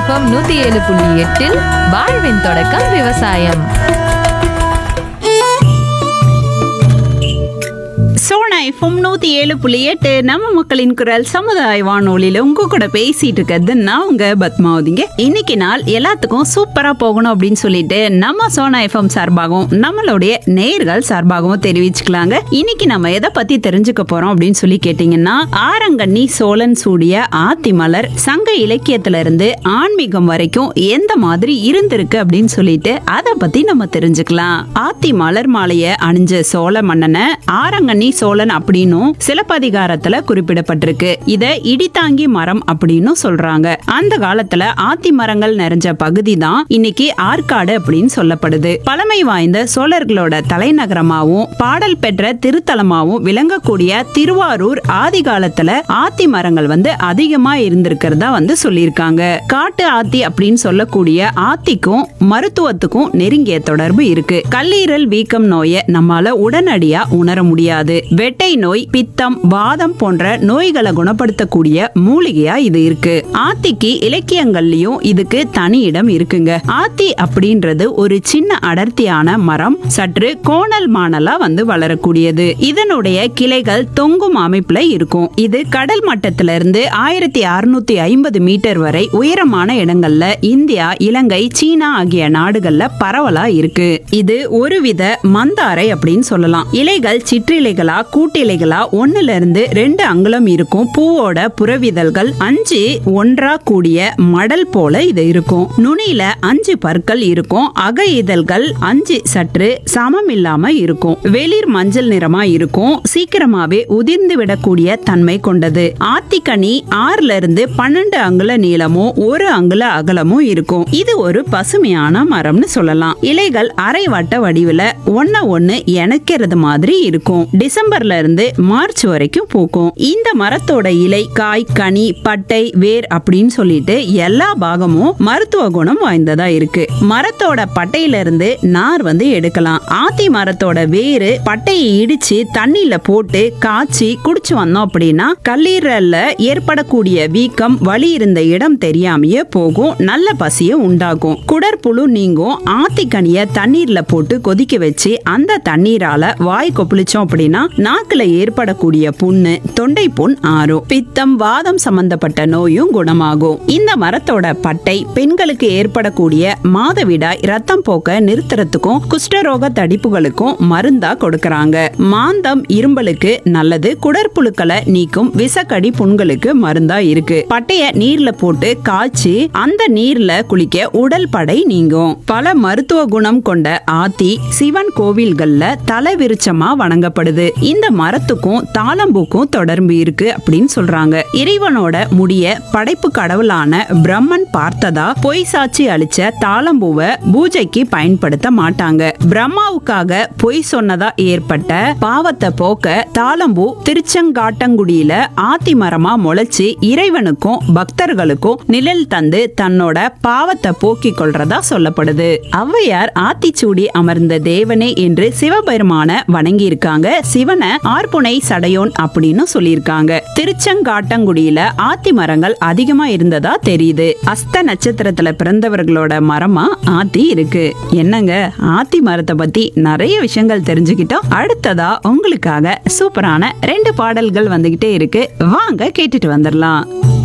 FM நூத்தி ஏழு புள்ளி எட்டில் வாழ்வின் தொடக்கம் விவசாயம் சோனா எஃப்எம் நூத்தி ஏழு புள்ளி எட்டு நம்ம மக்களின் குரல் சமுதாய வானொலியில உங்க கூட பேசிட்டு இருக்கிறது நான் உங்க பத்மாவதிங்க இன்னைக்கு நாள் எல்லாத்துக்கும் சூப்பரா போகணும் அப்படின்னு சொல்லிட்டு நம்ம சோனா எஃப்எம் சார்பாகவும் நம்மளுடைய நேர்கள் சார்பாகவும் தெரிவிச்சுக்கலாங்க இன்னைக்கு நம்ம எதை பத்தி தெரிஞ்சுக்க போறோம் அப்படின்னு சொல்லி கேட்டீங்கன்னா ஆரங்கண்ணி சோழன் சூடிய ஆத்திமலர் சங்க இலக்கியத்துல இருந்து ஆன்மீகம் வரைக்கும் எந்த மாதிரி இருந்திருக்கு அப்படின்னு சொல்லிட்டு அதை பத்தி நம்ம தெரிஞ்சுக்கலாம் ஆத்தி மலர் மாலைய அணிஞ்ச சோழ மன்னனை ஆரங்கண்ணி சோழன் அப்படின்னும் சிலப்பதிகாரத்துல குறிப்பிடப்பட்டிருக்கு இத இடித்தாங்கி மரம் அப்படின்னும் சொல்றாங்க அந்த காலத்துல ஆத்தி மரங்கள் நிறைஞ்ச பகுதி தான் இன்னைக்கு ஆற்காடு அப்படின்னு சொல்லப்படுது பழமை வாய்ந்த சோழர்களோட தலைநகரமாவும் பாடல் பெற்ற திருத்தலமாவும் விளங்கக்கூடிய திருவாரூர் ஆதி காலத்துல ஆத்தி மரங்கள் வந்து அதிகமா இருந்திருக்கிறதா வந்து சொல்லியிருக்காங்க காட்டு ஆத்தி அப்படின்னு சொல்லக்கூடிய ஆத்திக்கும் மருத்துவத்துக்கும் நெருங்கிய தொடர்பு இருக்கு கல்லீரல் வீக்கம் நோயை நம்மால உடனடியா உணர முடியாது வெட்டை நோய் பித்தம் வாதம் போன்ற நோய்களை குணப்படுத்தக்கூடிய மூலிகையா இது இருக்கு ஆத்திக்கு இலக்கியங்கள்லயும் இதுக்கு தனி இடம் இருக்குங்க ஆத்தி அப்படின்றது ஒரு சின்ன அடர்த்தியான மரம் சற்று கோணல் மானலா வந்து வளரக்கூடியது இதனுடைய கிளைகள் தொங்கும் அமைப்புல இருக்கும் இது கடல் மட்டத்தில இருந்து ஆயிரத்தி அறுநூத்தி ஐம்பது மீட்டர் வரை உயரமான இடங்கள்ல இந்தியா இலங்கை சீனா ஆகிய நாடுகள்ல பரவலா இருக்கு இது ஒருவித மந்தாரை அப்படின்னு சொல்லலாம் இலைகள் சிற்றிலைகளா கூட்டிலைகளா ஒண்ணுல இருந்து ரெண்டு அங்குலம் இருக்கும் பூவோட புறவிதழ்கள் அஞ்சு ஒன்றா கூடிய மடல் போல இது இருக்கும் நுனியில அஞ்சு பற்கள் இருக்கும் அக இதழ்கள் அஞ்சு சற்று சமம் இல்லாம இருக்கும் வெளிர் மஞ்சள் நிறமா இருக்கும் சீக்கிரமாவே உதிர்ந்து விடக்கூடிய தன்மை கொண்டது ஆத்திக்கனி ஆறுல இருந்து பன்னெண்டு அங்குல நீளமும் ஒரு அங்குல அகலமும் இருக்கும் இது ஒரு பசுமையான மரம்னு சொல்லலாம் இலைகள் அரை வட்ட வடிவுல ஒன்ன ஒண்ணு இணைக்கிறது மாதிரி இருக்கும் டிசம்பர்ல இருந்து மார்ச் வரைக்கும் பூக்கும் இந்த மரத்தோட இலை காய் கனி பட்டை வேர் அப்படின்னு சொல்லிட்டு எல்லா பாகமும் மருத்துவ குணம் வாய்ந்ததா இருக்கு மரத்தோட பட்டையில இருந்து நார் வந்து எடுக்கலாம் ஆத்தி மரத்தோட வேறு பட்டையை இடிச்சு தண்ணியில போட்டு காய்ச்சி குடிச்சு வந்தோம் அப்படின்னா கல்லீரல்ல ஏற்படக்கூடிய வீக்கம் வலி இருந்த இடம் தெரியாமையே போகும் நல்ல பசிய உண்டாகும் குடற்புழு நீங்கும் ஆத்திக்கனிய தண்ணீர்ல போட்டு கொதிக்க வச்சு அந்த தண்ணீரால வாய் கொப்பளிச்சோம் அப்படின்னா நாக்குல ஏற்படக்கூடிய புண்ணு தொண்டை புண் ஆறும் பித்தம் வாதம் சம்பந்தப்பட்ட நோயும் குணமாகும் இந்த மரத்தோட பட்டை பெண்களுக்கு ஏற்படக்கூடிய மாதவிடாய் ரத்தம் போக்க நிறுத்துறதுக்கும் குஷ்டரோக தடிப்புகளுக்கும் மருந்தா கொடுக்கறாங்க மாந்தம் இரும்பலுக்கு நல்லது குடற்புழுக்களை நீக்கும் விசக்கடி புண்களுக்கு மருந்தா இருக்கு பட்டைய நீர்ல போட்டு காய்ச்சி அந்த நீர்ல குளிக்க உடல் படை நீங்கும் பல மருத்துவ குணம் கொண்ட ஆத்தி சிவன் கோவில்கள்ல தலை விருச்சமா வணங்கப்படுது இந்த மரத்துக்கும் தாளம்பூக்கும் தொடர்பு இருக்கு அப்படின்னு சொல்றாங்க இறைவனோட முடிய படைப்பு கடவுளான பிரம்மன் பார்த்ததா பொய் சாட்சி அளிச்ச தாளம்பூவை பூஜைக்கு பயன்படுத்த மாட்டாங்க பிரம்மாவுக்காக பொய் சொன்னதா ஏற்பட்ட பாவத்தை போக்க தாளம்பூ திருச்செங்காட்டங்குடியில ஆத்தி மரமா முளைச்சு இறைவனுக்கும் பக்தர்களுக்கும் நிழல் தந்து தன்னோட பாவத்தை போக்கிக் கொள்றதா சொல்லப்படுது ஔவையார் ஆத்திச்சூடி அமர்ந்த தேவனே என்று சிவபெருமான வணங்கி இருக்காங்க சிவனை ஆர்ப்புனை சடையோன் அப்படின்னு சொல்லியிருக்காங்க திருச்செங்காட்டங்குடியில ஆத்தி மரங்கள் அதிகமா இருந்ததா தெரியுது அஸ்த நட்சத்திரத்துல பிறந்தவர்களோட மரமா ஆத்தி இருக்கு என்னங்க ஆத்தி மரத்தை பத்தி நிறைய விஷயங்கள் தெரிஞ்சுக்கிட்டோம் அடுத்ததா உங்களுக்காக சூப்பரான ரெண்டு பாடல்கள் வந்துகிட்டே இருக்கு வாங்க கேட்டுட்டு வந்துடலாம்